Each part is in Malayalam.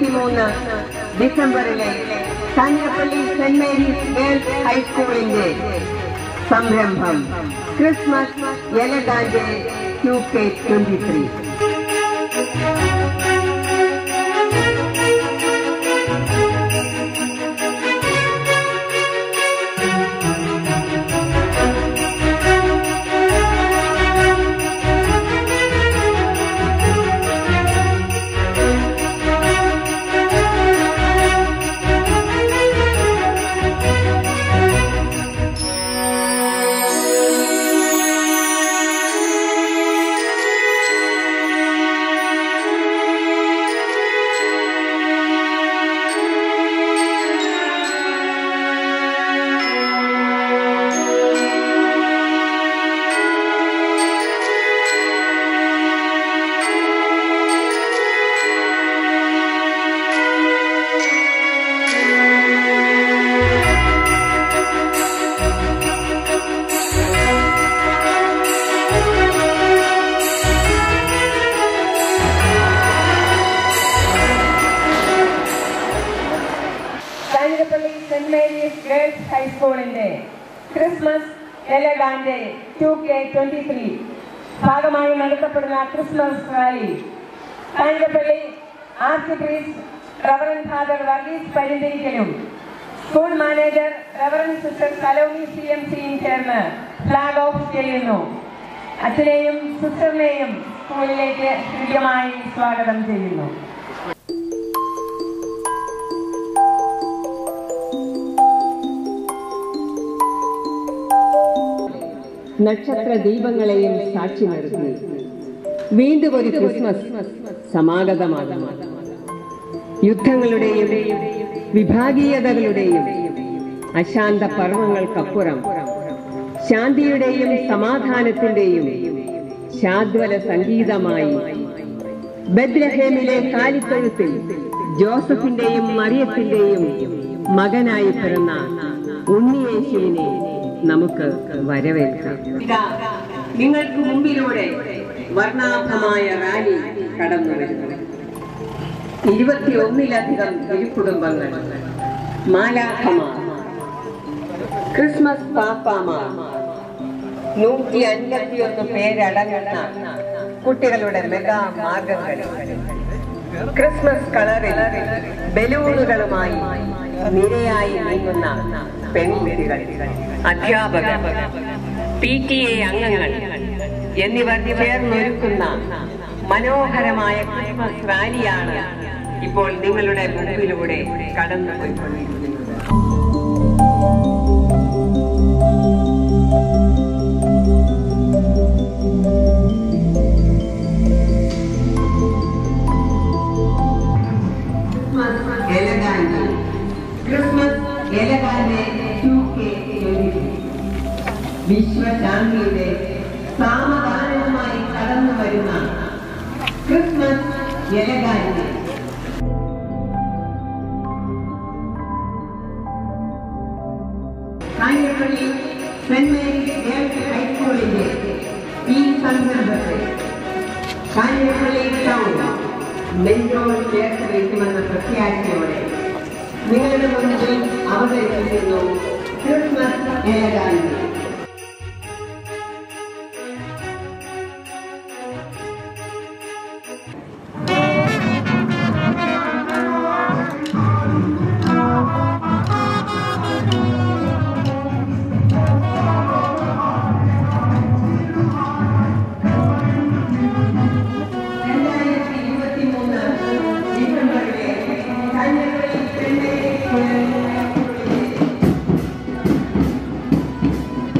ഇരുപത്തിമൂന്ന് ഡിസംബറിലെ കാഞ്ഞിരപ്പള്ളി സെന്റ് മേരീസ് ഗേൾസ് ഹൈസ്കൂളിന്റെ സംരംഭം Christmas elegante two K twenty three Kanjirappally saint Mary's girls ഹൈസ്കൂളിന്റെ Christmas elegante two K twenty three ഭാഗമായി നടത്തപ്പെടുന്ന Christmas rally Kanjirappally arch priest reverend father Varghese പരിന്തിരിക്കലും school manager reverend sister Salomi C M സിയും ചേർന്ന് ഫ്ലാഗ് ഓഫ് ചെയ്യുന്നു അച്ഛനെയും സിസ്റ്ററിനെയും സ്കൂളിലേക്ക് കൃത്യമായി സ്വാഗതം ചെയ്യുന്നു നക്ഷത്ര ദീപങ്ങളെയും സാക്ഷി നിർത്തി വീണ്ടും ഒരു ക്രിസ്മസ് സമാഗതമാകും യുദ്ധങ്ങളുടെയും വിഭാഗീയതകളുടെയും അശാന്ത പർവങ്ങൾക്കപ്പുറം ശാന്തിയുടെയും സമാധാനത്തിന്റെയും ശാദ്വല സംഗീതമായി ബദ്രഹേമിലെ കാലിത്തൊഴുത്തിൽ ജോസഫിന്റെയും മറിയത്തിന്റെയും മകനായി പിറന്ന ഉണ്ണിയേശുവിനെ നമുക്ക് വരവേൽക്കാം നിങ്ങൾക്ക് മുമ്പിലൂടെ വർണ്ണാഭമായ റാലി കടന്നു വരുന്നു ഇരുപത്തിയൊന്നിലധികം തിരുക്കുടുംബങ്ങൾ മാലാഖമാർ ക്രിസ്മസ് പാപ്പാമാർ നൂറ്റി അൻപത്തിയൊന്ന് പേരടങ്ങുന്ന കുട്ടികളുടെ മെഗാ മാർഗങ്ങൾ ക്രിസ്മസ് കളറിൽ ബലൂണുകളുമായി നിരയായി നീങ്ങുന്ന പെൺകുട്ടികൾ അധ്യാപകർ പി ടി എ അംഗങ്ങൾ എന്നിവർ ചേർന്നൊരുക്കുന്ന മനോഹരമായ ക്രിസ്മസ് റാലിയാണ് ഇപ്പോൾ നിങ്ങളുടെ മുമ്പിലൂടെ കടന്നുപോയിക്കൊണ്ടിരിക്കുന്നത് Christmas elegante Christmas elegante two K വിശ്വശാന്തിയുടെ സാമദാനവുമായി കടന്നു വരുന്ന Christmas elegante Kanjirappally saint Mary's girls ഹൈസ്കൂളിന്റെ ഈ സന്ദർഭത്തിൽ കാഞ്ഞിരപ്പള്ളി ടൗൺ നെഞ്ചോട് ചേർത്ത് വയ്ക്കുമെന്ന പ്രത്യാശയോടെ നിങ്ങളുടെ മുൻപിൽ അവതരിപ്പിക്കുന്നു ക്രിസ്മസ് ഏകാന്തി രണ്ടായിരത്തി ഇരുപത്തി മൂന്ന് ഡിസംബറിലെ കാഞ്ഞിരപ്പള്ളി സെന്റ് മേരീസ് കോളേജിലെ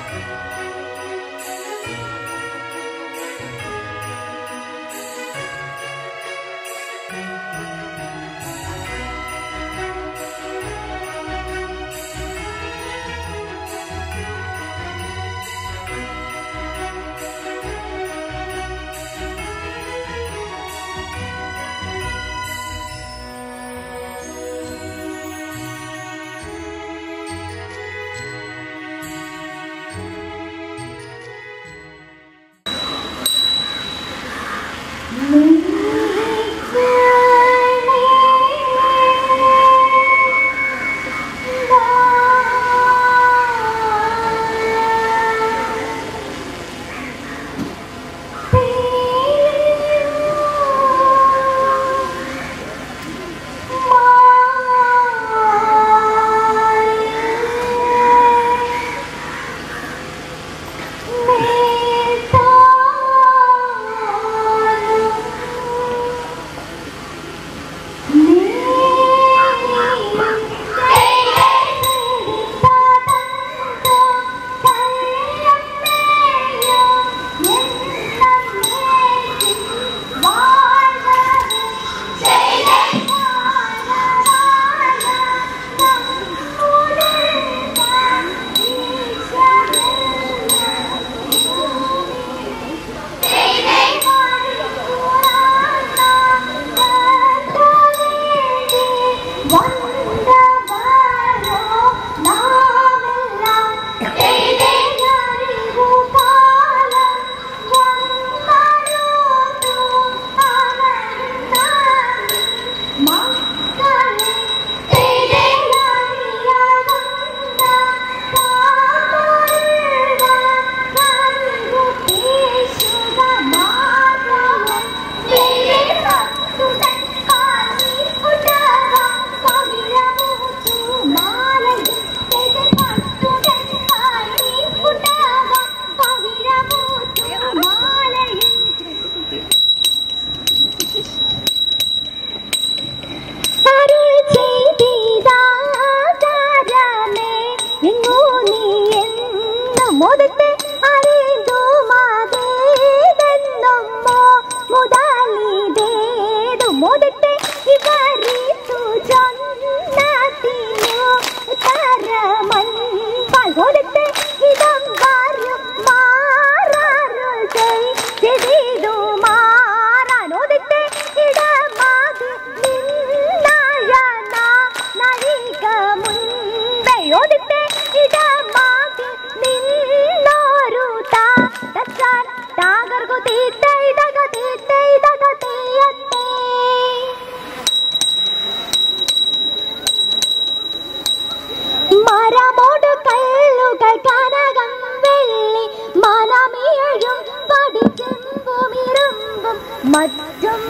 മറ്റും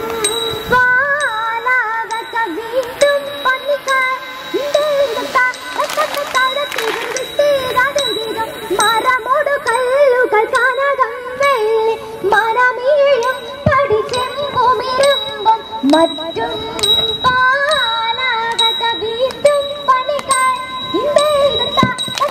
പാലാകത്ത വീണ്ടും പന്നിക്കാർ മരമോട് കല്ലുകൾ കനകം വെള്ളി മനമീഴും പഠിച്ചെമ്പുമിരുമ്പും മറ്റും പാലാകത്ത വീണ്ടും പണിക്കാർ ഇന്ത്യയിലെത്താ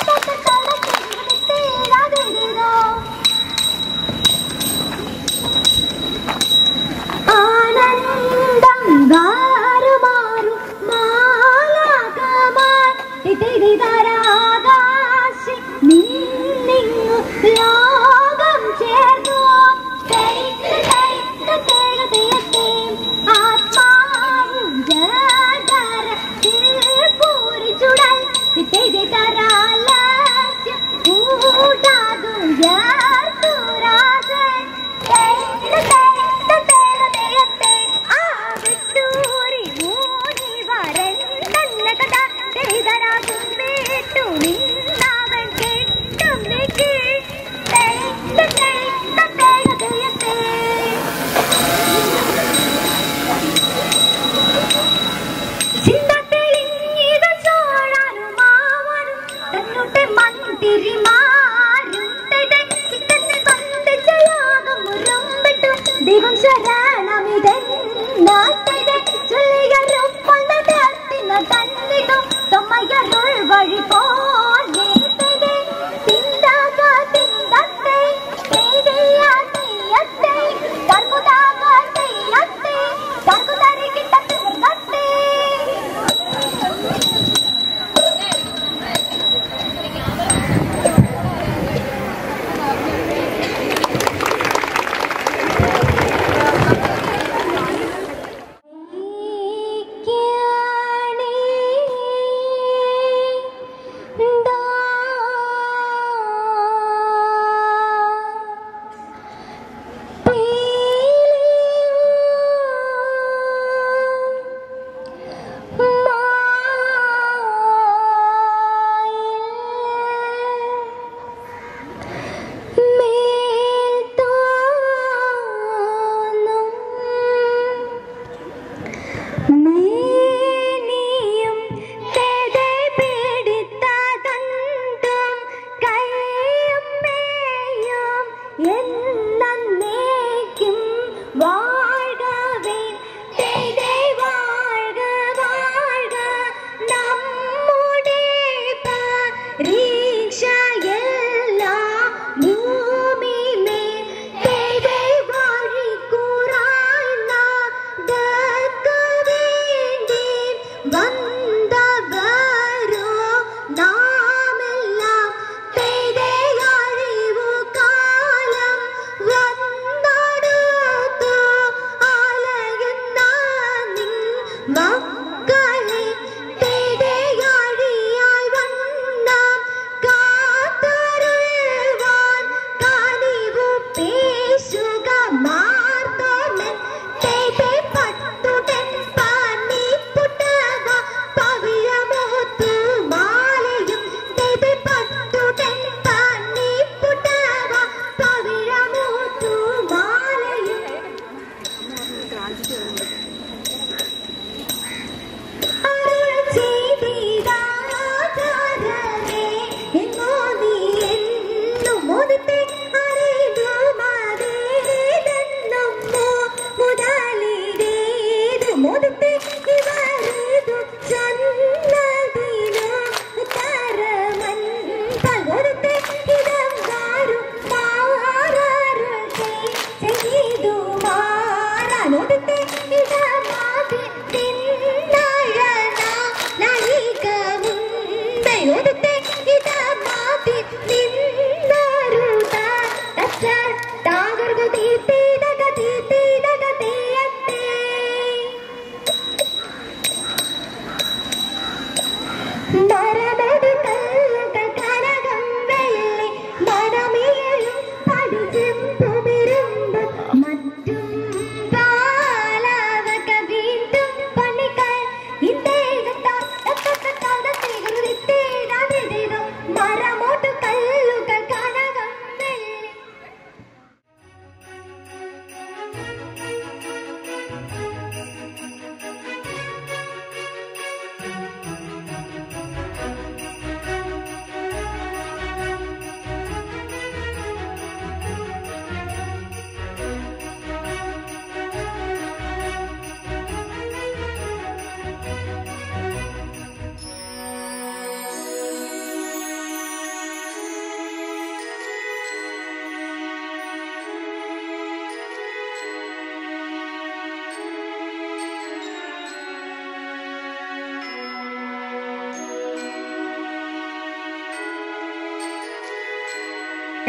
ആനന്ദം ഗാരുമാറു മാലാകമാർ ഇതിരിതരാകാശി നിന്നിങ്ങു ലോകം ചേർന്നു തൈക്ക് തൈക്ക് തേടുതയത്തെ ആത്മാവും ജാഗരത്തിൽ പൂരിച്ചുടൽ ഇതിരിതരാലാസ്യം കൂടാകും യാർത്തുരാജൻ തൈക്ക് തൈക്ക് തേടുതയത്തെ ആ വിട്ടൂരി മൂടി വരൻ തന്നെ കഥ ചെയ്തരാകും വീട്ടു നിന്നവൻ കെട്ടും നിക്ക്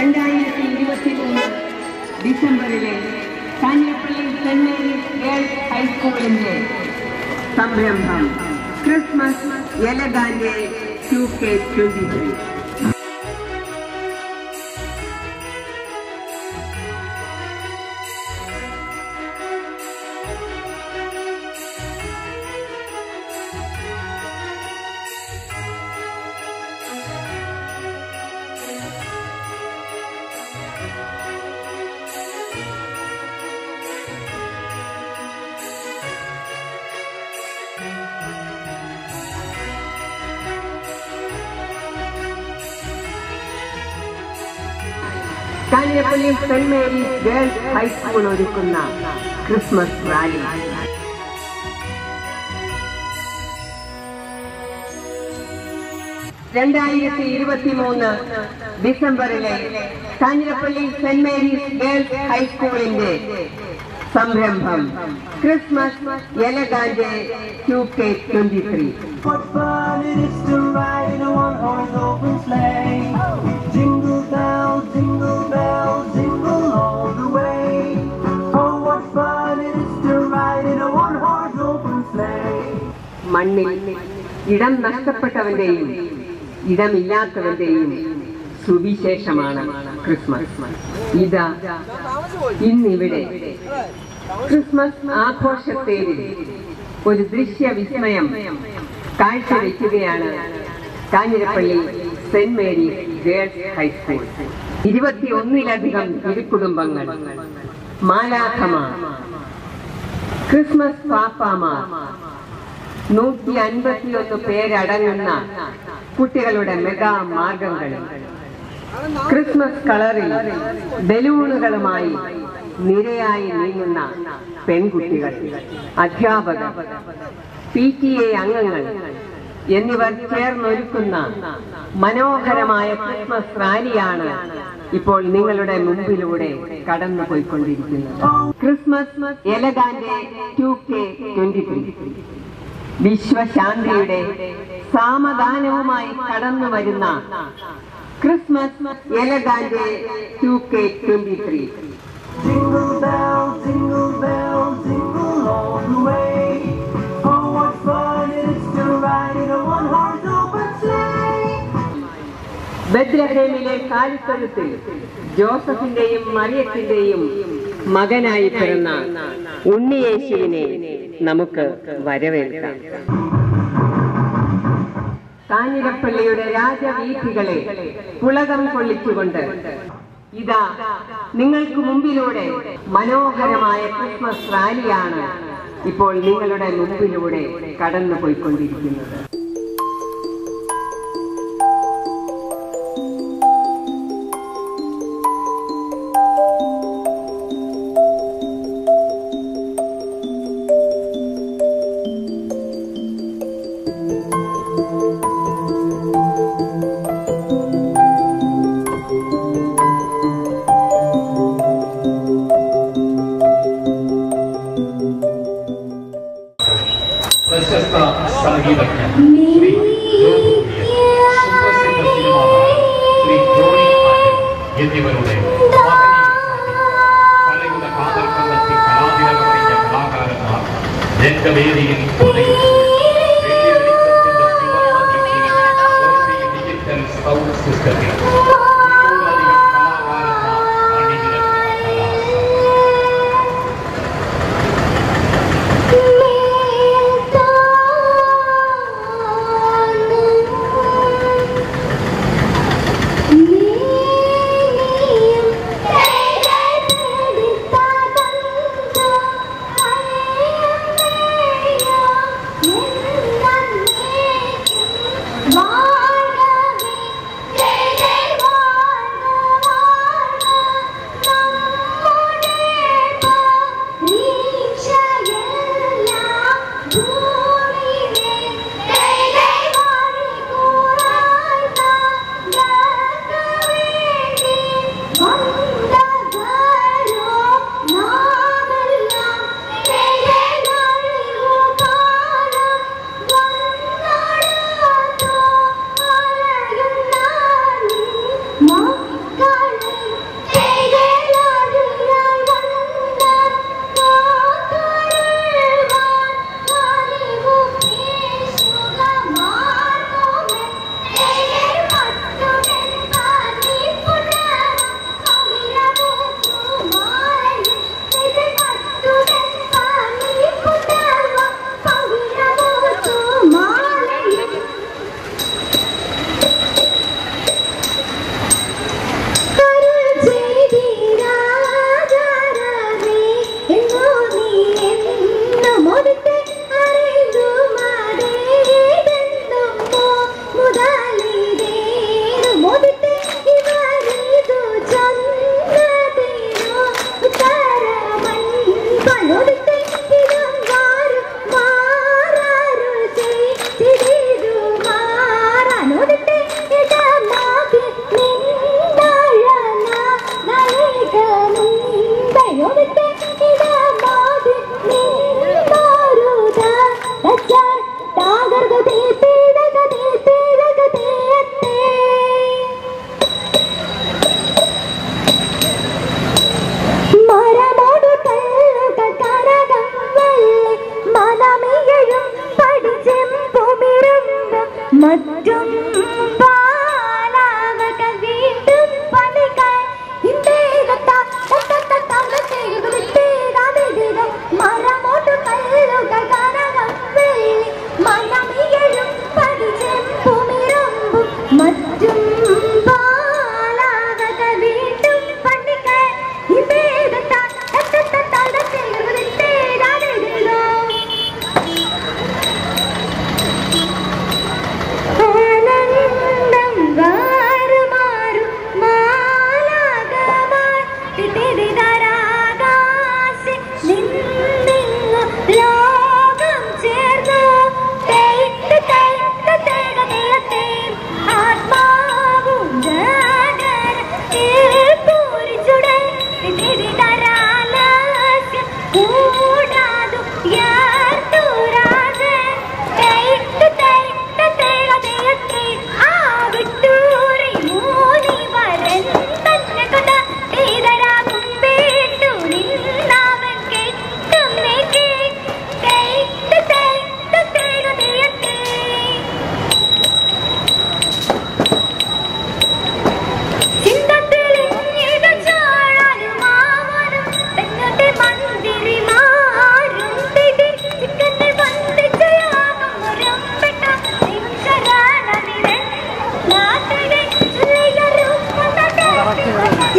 രണ്ടായിരത്തി ഇരുപത്തി മൂന്ന് ഡിസംബറിലെ കാഞ്ഞിരപ്പള്ളി സെന്റ് മേരീസ് ഗേൾസ് ഹൈസ്കൂളിന്റെ സംരംഭം Christmas elegante two K twenty three Kanjirappally saint Mary's girls high school ഒരുക്കുന്ന ക്രിസ്മസ് റാലി രണ്ടായിരത്തി ഇരുപത്തി മൂന്ന് ഡിസംബറിലെ കാഞ്ഞിരപ്പള്ളി സെന്റ് മേരീസ് ഗേൾസ് ഹൈസ്കൂളിന്റെ സംരംഭം Christmas elegante two K twenty three What fun it is to ride in a one-horse open sleigh. Jingle bells, jingle bells, jingle all the way. Oh, what fun it is to ride in a one-horse open sleigh. മണ്ണിൽ ഇടം നഷ്ടപ്പെട്ടവന്റെയും ഇടമില്ലാത്തവന്റെയും സുവിശേഷമാണ് ക്രിസ്മസ് ഇതാ ഇന്നിവിടെ ക്രിസ്മസ് ആഘോഷത്തേരിൽ ഒരു ദൃശ്യ വിസ്മയം കാഴ്ചവെക്കുകയാണ് Kanjirappally saint Mary's girls high school ഇരുപത്തിയൊന്നിലധികം ഇരുകുടുംബങ്ങൾ മാലാഖമാർ ക്രിസ്മസ് പാപ്പാമാർ നൂറ്റി അൻപത്തിയൊന്ന് പേരടങ്ങുന്ന കുട്ടികളുടെ മെഗാ മാർഗങ്ങൾ ക്രിസ്മസ് കളറിൽ ബലൂണുകളുമായി നിരയായി നീങ്ങുന്ന പെൺകുട്ടികൾ അധ്യാപകർ പി ടി എ അംഗങ്ങൾ എന്നിവർ ചേർന്നൊരുക്കുന്ന മനോഹരമായ ക്രിസ്മസ് റാലിയാണ് ഇപ്പോൾ നിങ്ങളുടെ മുമ്പിലൂടെ കടന്നുപോയിക്കൊണ്ടിരിക്കുന്നത് Christmas elegante two K twenty three വിശ്വശാന്തിയുടെ സാമദാനവുമായി കടന്നു വരുന്ന Christmas elegante two K twenty three Jingle bells, jingle bells, jingle all the way. Oh, what fun it is to ride in a one-horse open sleigh. ബദ്രഹേമിലെ കാലിത്തൊഴുത്തിൽ ജോസഫിന്റെയും മറിയത്തിന്റെയും മകനായി പിറന്ന ഉണ്ണിയേശുവിനെ നമുക്ക് വരവേൽക്കാം കാഞ്ഞിരപ്പള്ളിയുടെ രാജവീഥികളെ പുളകം കൊള്ളിച്ചുകൊണ്ട് ഇതാ നിങ്ങൾക്ക് മുമ്പിലൂടെ മനോഹരമായ ക്രിസ്മസ് റാലിയാണ് ഇപ്പോൾ നിങ്ങളുടെ മുമ്പിലൂടെ കടന്നുപോയിക്കൊണ്ടിരിക്കുന്നത് പ്രശസ്ത സംഗീതജ്ഞൻ ശ്രീ ജോബ് കുര്യൻ, സുപ്രസിദ്ധ സിനിമാ താരം ശ്രീ ജോണി ആന്റണി എന്നിവരുടെ മഹനീയ സാന്നിധ്യം. കലയുടെ കാതൽക്കണ്ടെത്തി കലാതിലകമറിഞ്ഞ കലാകാരന്മാർ രംഗവേദിയിൽ ഉദയിച്ചു. വെള്ളി വെളിച്ചത്തിന്റെ സുവർണ്ണ ദീപ്തിയിൽ ഡോൾബി ഡിജിറ്റൽ സൗണ്ട് സിസ്റ്റത്തിൽ നൂറിലധികം കലാകാരന്മാർ അണിനിരക്കുന്ന കലാസംഘം Yeah.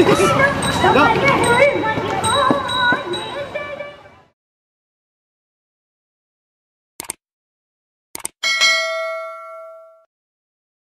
കൃഷ്ണ കമലരുൾ